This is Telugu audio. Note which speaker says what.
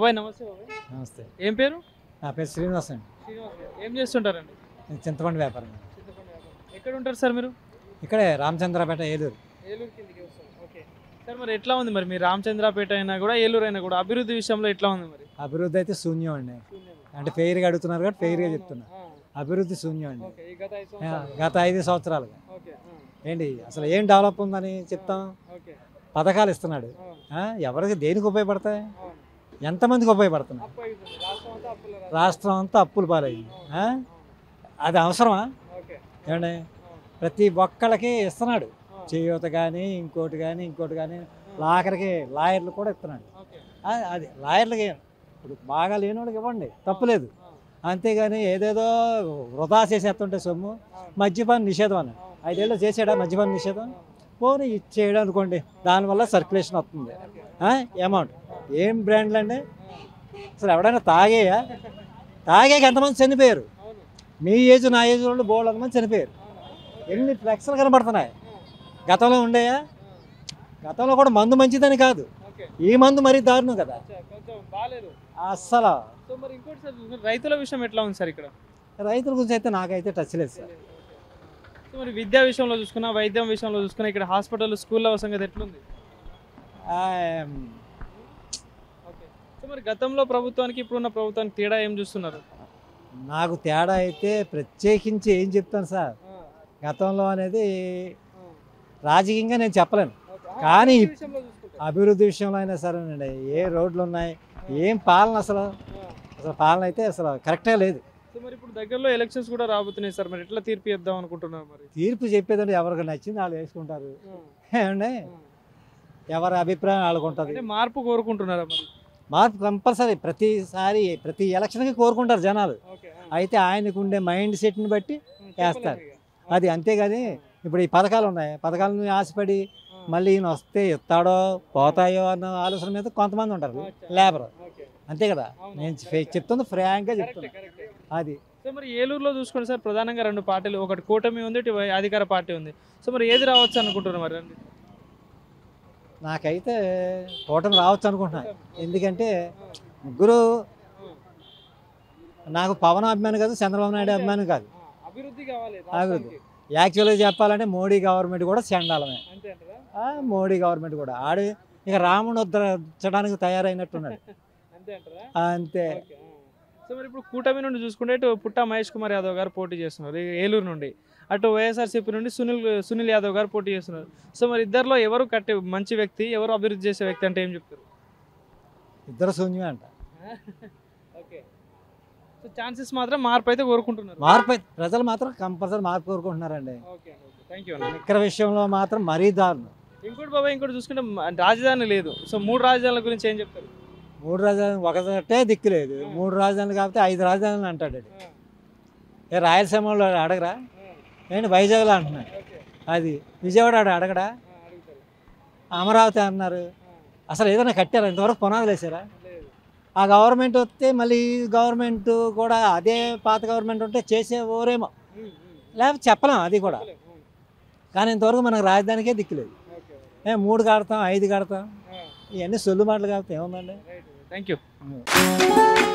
Speaker 1: బాబాయ్ నమస్తే బాబాయ్
Speaker 2: నమస్తే
Speaker 1: ఏం పేరు
Speaker 2: నా పేరు శ్రీనివాస్ అండి
Speaker 1: శ్రీనివాస్ గారు. ఏం చేస్తుంటారండి
Speaker 2: నేను చింతపండు వ్యాపారం
Speaker 1: చింతపండు వ్యాపారం. ఎక్కడ ఉంటారు సార్ మీరు
Speaker 2: ఇక్కడే రామచంద్రపేట ఏలూరు
Speaker 1: ఏలూరు కిందకి వస్తారు ఓకే సార్ మరి ఎట్లా ఉంది మరి మీ రామచంద్రపేట అయినా కూడా ఏలూరు అయినా కూడా అభివృద్ధి విషయంలో ఎట్లా ఉంది మరి
Speaker 2: అభివృద్ధి అయితే శూన్యం అండి అంటే ఫెయిర్గా అడుగుతున్నారు కాబట్టి ఫెయిర్గా చెప్తున్నా అభివృద్ధి శూన్యం అండి
Speaker 1: ఓకే ఈ గత ఐదు
Speaker 2: ఆ,
Speaker 1: సంవత్సరాలు
Speaker 2: గత ఐదు సంవత్సరాలుగా
Speaker 1: ఓకే
Speaker 2: ఏంటి అసలు ఏం డెవలప్ ఉందని చెప్తాం
Speaker 1: ఓకే
Speaker 2: పథకాలు ఇస్తున్నాడు ఆ, ఎవరికి దేనికి ఉపయోగపడతాయి ఎంతమందికి ఉపయోగపడుతున్నాయి
Speaker 1: అప్పు అవుతుంది రాష్ట్రం అంతా అప్పుల రాష్ట్రం.
Speaker 2: రాష్ట్రం అంతా అప్పులు పాలయ్యింది ఆ? అది అవసరమా
Speaker 1: ఓకే
Speaker 2: ఏమండి ప్రతి ఒక్కళ్ళకి ఇస్తున్నాడు చేయూత కానీ ఇంకోటి కానీ ఇంకోటి కానీ ఆఖరికి లాయర్లు కూడా ఇస్తున్నాడు
Speaker 1: ఓకే
Speaker 2: ఆ- అది లాయర్లకి ఇప్పుడు బాగా లేని వాళ్ళకి ఇవ్వండి తప్పులేదు అంతేగాని ఏదేదో వృధా చేసేస్తుంటే సొమ్ము మద్యపాన నిషేధం అన్నాడు ఐదేళ్ళు చేసాడా మద్యపాన నిషేధం పోనీ ఇచ్చేయడం అనుకోండి దానివల్ల సర్క్యులేషన్ వస్తుంది అమౌంట్ ఏం బ్రాండ్లు అండి అసలు ఎవడైనా తాగేయా తాగాక ఎంతమంది చనిపోయారు
Speaker 1: అవును
Speaker 2: మీ ఏజ్ నా ఏజ్ వాళ్ళు బోల్డ్ మంది చనిపోయారు ఎన్ని ఫ్లెక్స్లు కనబడుతున్నాయి గతంలో ఉండేయా గతంలో కూడా మందు మంచిదని కాదు
Speaker 1: ఓకే
Speaker 2: ఈ మందు మరీ దారుణం కదా
Speaker 1: అచ్చా, కొంచెం బాగాలేదు
Speaker 2: అస్సలు
Speaker 1: సో మరి ఇంకోటి సార్ చూసుకుంటే రైతుల విషయం ఎట్లా ఉంది సార్ ఇక్కడ
Speaker 2: రైతుల గురించి అయితే నాకైతే టచ్ లేదు సార్
Speaker 1: సో మరి విద్యా విషయంలో చూసుకున్నా వైద్యం విషయంలో చూసుకున్నా ఇక్కడ హాస్పిటల్ స్కూల్లో సంగతి ఎట్లుంది
Speaker 2: ఆ,
Speaker 1: ఓకే సో మరి గతంలో ప్రభుత్వానికి ఇప్పుడున్న ప్రభుత్వానికి తేడా ఏం చూస్తున్నారు
Speaker 2: నాకు తేడా అయితే ప్రత్యేకించి ఏం చెప్తాను సార్ గతంలో అనేది రాజకీయంగా నేను చెప్పలేను కానీ
Speaker 1: ఈ విషయంలో చూసుకుంటే
Speaker 2: అభివృద్ధి విషయంలో అయినా సరేనండి ఏ రోడ్లు ఉన్నాయి ఏం పాలన అసలు అసలు పాలన అయితే అసలు కరెక్టే లేదు
Speaker 1: సో మరి ఇప్పుడు దగ్గరలో ఎలక్షన్స్ కూడా రాబోతున్నాయి సార్ మరి ఎట్లా తీర్పు ఇద్దాం అనుకుంటున్నారు మరి
Speaker 2: తీర్పు చెప్పేదంటే ఎవరికి నచ్చింది వాళ్ళు వేసుకుంటారు ఏమండి ఎవరి అభిప్రాయం వాళ్ళకు ఉంటుంది
Speaker 1: అంటే మార్పు కోరుకుంటున్నారా మరి
Speaker 2: మార్పు కంపల్సరీ ప్రతిసారి ప్రతి ఎలక్షన్కి కోరుకుంటారు జనాలు
Speaker 1: ఓకే
Speaker 2: అయితే ఆయనకు ఉండే మైండ్ సెట్ని బట్టి వేస్తారు. అది అంతేగాని ఇప్పుడు ఈ పథకాలు ఉన్నాయి పథకాలను ఆశపడి మళ్ళీ ఈయన వస్తే ఇస్తాడో పోతాయో అన్న ఆలోచన మీద కొంతమంది ఉంటారు లేబర్ అంతే కదా నేను చె- చెప్తుంది ఫ్రాంక్గా చెప్తున్నా అది
Speaker 1: సో మరి ఏలూరులో చూసుకోండి సార్ ప్రధానంగా రెండు పార్టీలు ఒకటి కూటమి ఉంది ఇటు అధికార పార్టీ ఉంది సో మరి ఏది రావచ్చు అనుకుంటున్నారు మరి రండి.
Speaker 2: నాకైతే కూటమి రావచ్చు అనుకుంటున్నా ఎందుకంటే ముగ్గురు నాకు పవన్ అభిమాని కాదు చంద్రబాబు నాయుడు అభిమాని కాదు
Speaker 1: అభివృద్ధి కావాలి
Speaker 2: అభివృద్ధి.
Speaker 1: రాష్ట్రానికి.
Speaker 2: యాక్చువల్గా చెప్పాలంటే మోడీ గవర్నమెంట్ కూడా చండాలమే
Speaker 1: అంతే అంటారా
Speaker 2: ఆ, మోడీ గవర్నమెంట్ కూడా ఆడు ఇక రాముడు ఉద్ధరించడానికి తయారైనట్టున్నాడు
Speaker 1: అంతే అంటారా
Speaker 2: అంతే
Speaker 1: ఓకే, ఆ. సో మరి ఇప్పుడు కూటమి నుండి చూసుకుంటే ఇటు పుట్టా మహేష్ కుమార్ యాదవ్ గారు పోటీ చేస్తున్నారు ఈ ఏలూరు నుండి అటు వైఎస్ఆర్సీపీ నుండి సునీల్ సునీల్ యాదవ్ గారు పోటీ చేస్తున్నారు సో మరి ఇద్దరిలో ఎవరు కట్టి మంచి వ్యక్తి ఎవరు అభివృద్ధి చేసే వ్యక్తి అంటే ఏం చెప్తారు
Speaker 2: ఇద్దరు శూన్యం అంట
Speaker 1: ఓకే సో ఛాన్సెస్ మాత్రం మార్పు అయితే కోరుకుంటున్నారు
Speaker 2: మార్పు అయితే- ప్రజలు మాత్రం కంపల్సరీ మార్పు కోరుకుంటున్నారండి
Speaker 1: ఓకే థ్యాంక్ యూ అన్న
Speaker 2: ఇక్కడ విషయంలో మాత్రం మరీ దారుణం
Speaker 1: ఇంకోటి బాబా ఇంకోటి చూసుకుంటే మ- రాజధాని లేదు సో మూడు రాజధానుల గురించి ఏం చెప్తారు
Speaker 2: మూడు రాజధానులు ఒకటే దిక్కు లేదు మూడు రాజధానులు కాకపోతే ఐదు రాజధానులు అంటాడు వాడు. ఏ రాయలసీమలో అడగరా ఏంటి వైజాగ్లో అంటున్నాడు
Speaker 1: ఓకే
Speaker 2: అది విజయవాడ ఆడ అడగడా
Speaker 1: అడుగుతారు
Speaker 2: అమరావతి అన్నారు అసలు ఏదైనా కట్టారా ఇంతవరకు పునాదులు వేసారా
Speaker 1: లేదు
Speaker 2: ఆ గవర్నమెంట్ వస్తే మళ్ళీ ఈ గవర్నమెంట్ కూడా అదే పాత గవర్నమెంట్ ఉంటే చేసేవోరేమో లేకపోతే చెప్పలేం అది కూడా కానీ ఇంతవరకు మనకు రాజధానికే దిక్కులేదు
Speaker 1: ఓకే
Speaker 2: ఏ మూడు కడతాం ఐదు కడతాం ఇవన్నీ సొల్లు మాటలు కాబట్టి ఏముందండి
Speaker 1: థ్యాంక్ యూ